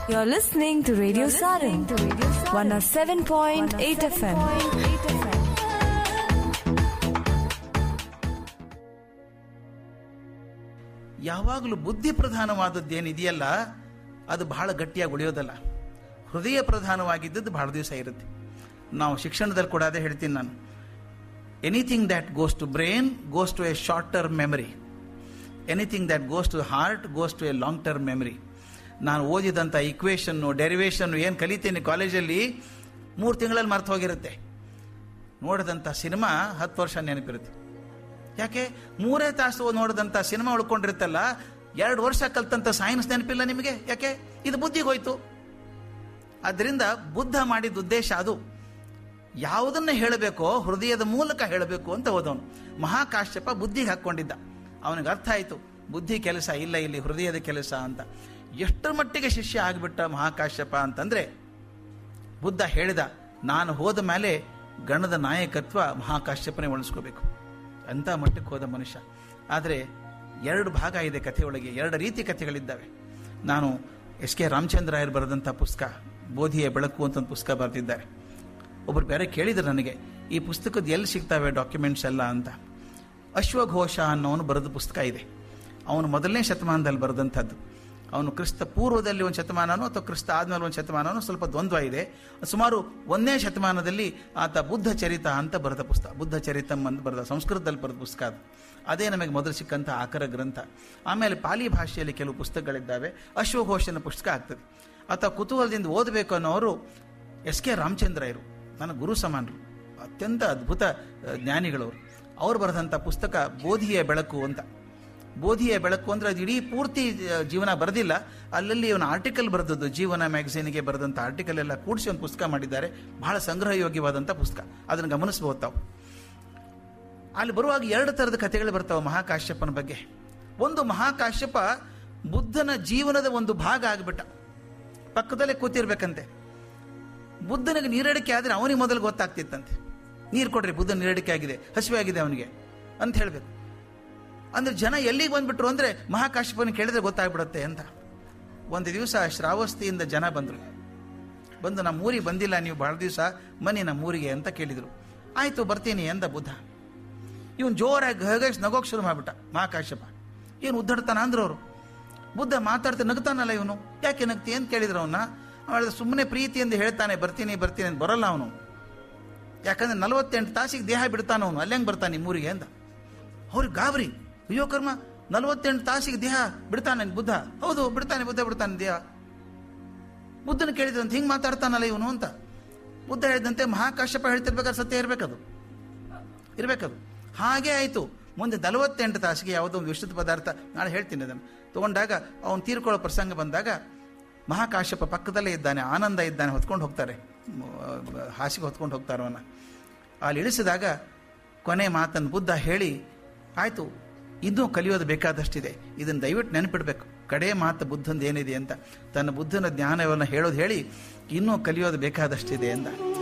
You're listening to Radio Sarin, 107.8 FM. ಯಾವಾಗಲೂ ಬುದ್ಧಿ ಪ್ರಧಾನವಾದದ್ದೇನಿದೆಯಲ್ಲ ಅದು ಬಹಳ ಗಟ್ಟಿಯಾಗಿ ಉಳಿಯೋದಲ್ಲ ಹೃದಯ ಪ್ರಧಾನವಾಗಿದ್ದದ್ದು ಬಹಳ ದಿವಸ ಇರುತ್ತೆ ನಾವು ಶಿಕ್ಷಣದಲ್ಲಿ ಕೂಡ ಅದೇ ಹೇಳ್ತೀನಿ ನಾನು anything that goes to brain goes to a short term memory anything that goes to heart goes to a long term memory ನಾನು ಓದಿದಂಥ ಇಕ್ವೇಷನ್ನು ಡೆರಿವೇಷನ್ನು ಏನು ಕಲಿತೀನಿ ಕಾಲೇಜಲ್ಲಿ ಮೂರು ತಿಂಗಳಲ್ಲಿ ಮರ್ತು ಹೋಗಿರುತ್ತೆ ನೋಡಿದಂಥ ಸಿನಿಮಾ ಹತ್ತು ವರ್ಷ ನೆನಪಿರುತ್ತೆ ಯಾಕೆ ಮೂರೇ ತಾಸು ನೋಡಿದಂಥ ಸಿನಿಮಾ ಉಳ್ಕೊಂಡಿರುತ್ತಲ್ಲ ಎರಡು ವರ್ಷ ಕಲ್ತಂಥ ಸೈನ್ಸ್ ನೆನಪಿಲ್ಲ ನಿಮಗೆ ಯಾಕೆ ಇದು ಬುದ್ಧಿಗೆ ಹೋಯ್ತು ಆದ್ದರಿಂದ ಬುದ್ಧ ಮಾಡಿದ ಉದ್ದೇಶ ಅದು ಯಾವುದನ್ನ ಹೇಳಬೇಕೋ ಹೃದಯದ ಮೂಲಕ ಹೇಳಬೇಕು ಅಂತ ಹೋದವನು ಮಹಾಕಾಶ್ಯಪ ಬುದ್ಧಿಗೆ ಹಾಕ್ಕೊಂಡಿದ್ದ ಅವನಿಗೆ ಅರ್ಥ ಆಯಿತು ಬುದ್ಧಿ ಕೆಲಸ ಇಲ್ಲ ಇಲ್ಲಿ ಹೃದಯದ ಕೆಲಸ ಅಂತ ಎಷ್ಟರ ಮಟ್ಟಿಗೆ ಶಿಷ್ಯ ಆಗಿಬಿಟ್ಟ ಮಹಾಕಾಶ್ಯಪ ಅಂತಂದ್ರೆ ಬುದ್ಧ ಹೇಳಿದ ನಾನು ಹೋದ ಮೇಲೆ ಗಣದ ನಾಯಕತ್ವ ಮಹಾಕಾಶ್ಯಪನೇ ಉಳಿಸ್ಕೋಬೇಕು ಅಂತ ಮಟ್ಟಕ್ಕೆ ಹೋದ ಮನುಷ್ಯ ಆದರೆ ಎರಡು ಭಾಗ ಇದೆ ಕಥೆಯೊಳಗೆ ಎರಡು ರೀತಿ ಕಥೆಗಳಿದ್ದಾವೆ ನಾನು ಎಸ್ ಕೆ ರಾಮಚಂದ್ರಾಯರು ಬರೆದಂಥ ಪುಸ್ತಕ ಬೋಧಿಯ ಬೆಳಕು ಅಂತ ಒಂದು ಪುಸ್ತಕ ಬರೆದಿದ್ದಾರೆ ಒಬ್ಬರು ಬೇರೆ ಕೇಳಿದ್ರು ನನಗೆ ಈ ಪುಸ್ತಕದ ಎಲ್ಲಿ ಸಿಗ್ತವೆ ಡಾಕ್ಯುಮೆಂಟ್ಸ್ ಎಲ್ಲ ಅಂತ ಅಶ್ವಘೋಷ ಅನ್ನೋನು ಬರೆದ ಪುಸ್ತಕ ಇದೆ ಅವನು ಮೊದಲನೇ ಶತಮಾನದಲ್ಲಿ ಬರೆದಂಥದ್ದು ಅವನು ಕ್ರಿಸ್ತ ಪೂರ್ವದಲ್ಲಿ ಒಂದು ಶತಮಾನನೋ ಅಥವಾ ಕ್ರಿಸ್ತ ಆದ್ಮೇಲೆ ಒಂದು ಶತಮಾನನೋ ಸ್ವಲ್ಪ ದ್ವಂದ್ವ ಇದೆ ಸುಮಾರು ಒಂದನೇ ಶತಮಾನದಲ್ಲಿ ಆತ ಬುದ್ಧ ಚರಿತ ಅಂತ ಬರೆದ ಪುಸ್ತಕ ಬುದ್ಧ ಚರಿತಂ ಅಂತ ಬರೆದ ಸಂಸ್ಕೃತದಲ್ಲಿ ಬರೆದ ಪುಸ್ತಕ ಅದು ಅದೇ ನಮಗೆ ಮೊದಲು ಸಿಕ್ಕಂಥ ಆಕರ ಗ್ರಂಥ ಆಮೇಲೆ ಪಾಲಿ ಭಾಷೆಯಲ್ಲಿ ಕೆಲವು ಪುಸ್ತಕಗಳಿದ್ದಾವೆ ಅಶ್ವಘೋಷನ ಪುಸ್ತಕ ಆಗ್ತದೆ ಆತ ಕುತೂಹಲದಿಂದ ಓದಬೇಕು ಅನ್ನೋರು ಎಸ್ ಕೆ ರಾಮಚಂದ್ರಯರು ನನ್ನ ಗುರು ಸಮಾನರು ಅತ್ಯಂತ ಅದ್ಭುತ ಅಹ್, ಜ್ಞಾನಿಗಳವರು ಅವ್ರು ಬರೆದಂಥ ಪುಸ್ತಕ ಬೋಧಿಯ ಬೆಳಕು ಅಂತ ಬೋಧಿಯ ಬೆಳಕು ಅಂದ್ರೆ ಅದು ಇಡೀ ಪೂರ್ತಿ ಅಹ್, ಜೀವನ ಬರೆದಿಲ್ಲ ಅಲ್ಲಲ್ಲಿ ಇವನು ಆರ್ಟಿಕಲ್ ಬರೆದದ್ದು ಜೀವನ ಮ್ಯಾಗಝೀನ್ಗೆ ಬರೆದಂಥ ಆರ್ಟಿಕಲ್ ಎಲ್ಲ ಕೂಡಿಸಿ ಒಂದು ಪುಸ್ತಕ ಮಾಡಿದ್ದಾರೆ ಬಹಳ ಸಂಗ್ರಹಯೋಗ್ಯವಾದಂಥ ಪುಸ್ತಕ ಅದನ್ನು ಗಮನಿಸಬಹುದು ತಾವು ಅಲ್ಲಿ ಬರುವಾಗ ಎರಡು ಥರದ ಕಥೆಗಳು ಬರ್ತಾವೆ ಮಹಾಕಾಶ್ಯಪನ ಬಗ್ಗೆ ಒಂದು ಮಹಾಕಾಶ್ಯಪ ಬುದ್ಧನ ಜೀವನದ ಒಂದು ಭಾಗ ಆಗಿಬಿಟ್ಟ ಪಕ್ಕದಲ್ಲೇ ಕೂತಿರ್ಬೇಕಂತೆ ಬುದ್ಧನಿಗೆ ನೀರಡಿಕೆ ಆದರೆ ಅವನಿಗೆ ಮೊದಲು ಗೊತ್ತಾಗ್ತಿತ್ತಂತೆ ನೀರು ಕೊಡ್ರಿ ಬುದ್ಧ ನೀರಡಿಕೆ ಆಗಿದೆ ಹಸಿವೆ ಆಗಿದೆ ಅವನಿಗೆ ಅಂತ ಹೇಳಬೇಕು ಅಂದ್ರೆ ಜನ ಎಲ್ಲಿಗೆ ಬಂದ್ಬಿಟ್ರು ಅಂದ್ರೆ ಮಹಾಕಾಶ್ಯಪನ ಕೇಳಿದ್ರೆ ಗೊತ್ತಾಗ್ಬಿಡುತ್ತೆ ಅಂತ ಒಂದು ದಿವಸ ಶ್ರಾವಸ್ತಿಯಿಂದ ಜನ ಬಂದರು ಬಂದು ನಮ್ಮ ಊರಿಗೆ ಬಂದಿಲ್ಲ ನೀವು ಬಹಳ ದಿವಸ ಮನಿ ನಮ್ಮ ಊರಿಗೆ ಅಂತ ಕೇಳಿದರು ಆಯ್ತು ಬರ್ತೀನಿ ಎಂದ ಬುದ್ಧ ಇವನು ಜೋರಾಗಿ ಗಹಗೇಶ್ ನಗೋಕ್ ಶುರು ಮಾಡ್ಬಿಟ್ಟ ಮಹಾಕಾಶ್ಯಪ ಏನು ಉದ್ದಡ್ತಾನ ಅಂದ್ರು ಅವರು ಬುದ್ಧ ಮಾತಾಡ್ತಾ ನಗ್ತಾನಲ್ಲ ಇವನು ಯಾಕೆ ನಗ್ತಿ ಅಂತ ಕೇಳಿದ್ರು ಅವನ್ನ ಅವಳ ಸುಮ್ಮನೆ ಪ್ರೀತಿಯಿಂದ ಹೇಳ್ತಾನೆ ಬರ್ತೀನಿ ಬರ್ತೀನಿ ಅಂತ ಬರಲ್ಲ ಅವನು ಯಾಕಂದ್ರೆ ನಲವತ್ತೆಂಟು ತಾಸಿಗೆ ದೇಹ ಬಿಡ್ತಾನ ಅವನು ಅಲ್ಲೆಂಗೆ ಬರ್ತಾನೆ ನಿಮ್ಮೂರಿಗೆ ಅಂತ ಅವ್ರಿಗೆ ಗಾಬರಿ ಅಯ್ಯೋ ಕರ್ಮ ನಲವತ್ತೆಂಟು ತಾಸಿಗೆ ದೇಹ ಬಿಡ್ತಾನೆ ಬುದ್ಧ ಹೌದು ಬಿಡ್ತಾನೆ ಬುದ್ಧ ಬಿಡ್ತಾನೆ ದೇಹ ಬುದ್ಧನ ಕೇಳಿದ್ರಂತ ಹಿಂಗೆ ಮಾತಾಡ್ತಾನಲ್ಲ ಇವನು ಅಂತ ಬುದ್ಧ ಹೇಳಿದಂತೆ ಮಹಾಕಾಶ್ಯಪ ಹೇಳ್ತಿರ್ಬೇಕಾದ್ರೆ ಸತ್ಯ ಇರಬೇಕದು ಇರಬೇಕದು ಹಾಗೆ ಆಯಿತು ಮುಂದೆ ನಲವತ್ತೆಂಟು ತಾಸಿಗೆ ಯಾವುದೋ ಒಂದು ವಿಷದ ಪದಾರ್ಥ ನಾಳೆ ಹೇಳ್ತೀನಿ ಅದನ್ನು ತಗೊಂಡಾಗ ಅವನು ತೀರ್ಕೊಳ್ಳೋ ಪ್ರಸಂಗ ಬಂದಾಗ ಮಹಾಕಾಶ್ಯಪ ಪಕ್ಕದಲ್ಲೇ ಇದ್ದಾನೆ ಆನಂದ ಇದ್ದಾನೆ ಹೊತ್ಕೊಂಡು ಹೋಗ್ತಾರೆ ಮ- ಹಾಸಿಗೆ ಹೊತ್ಕೊಂಡು ಹೋಗ್ತಾರೆ ಅವನ ಅಲ್ಲಿ ಇಳಿಸಿದಾಗ ಕೊನೆ ಮಾತನ್ನು ಬುದ್ಧ ಹೇಳಿ ಆಯಿತು ಇನ್ನೂ ಕಲಿಯೋದು ಬೇಕಾದಷ್ಟಿದೆ ಇದನ್ನು ದಯವಿಟ್ಟು ನೆನಪಿಡ್ಬೇಕು ಕಡೆ ಮಾತು ಬುದ್ಧಂದು ಏನಿದೆ ಅಂತ ತನ್ನ ಬುದ್ಧನ ಜ್ಞಾನವನ್ನು ಹೇಳೋದು ಹೇಳಿ ಇನ್ನೂ ಕಲಿಯೋದು ಬೇಕಾದಷ್ಟಿದೆ ಎಂದ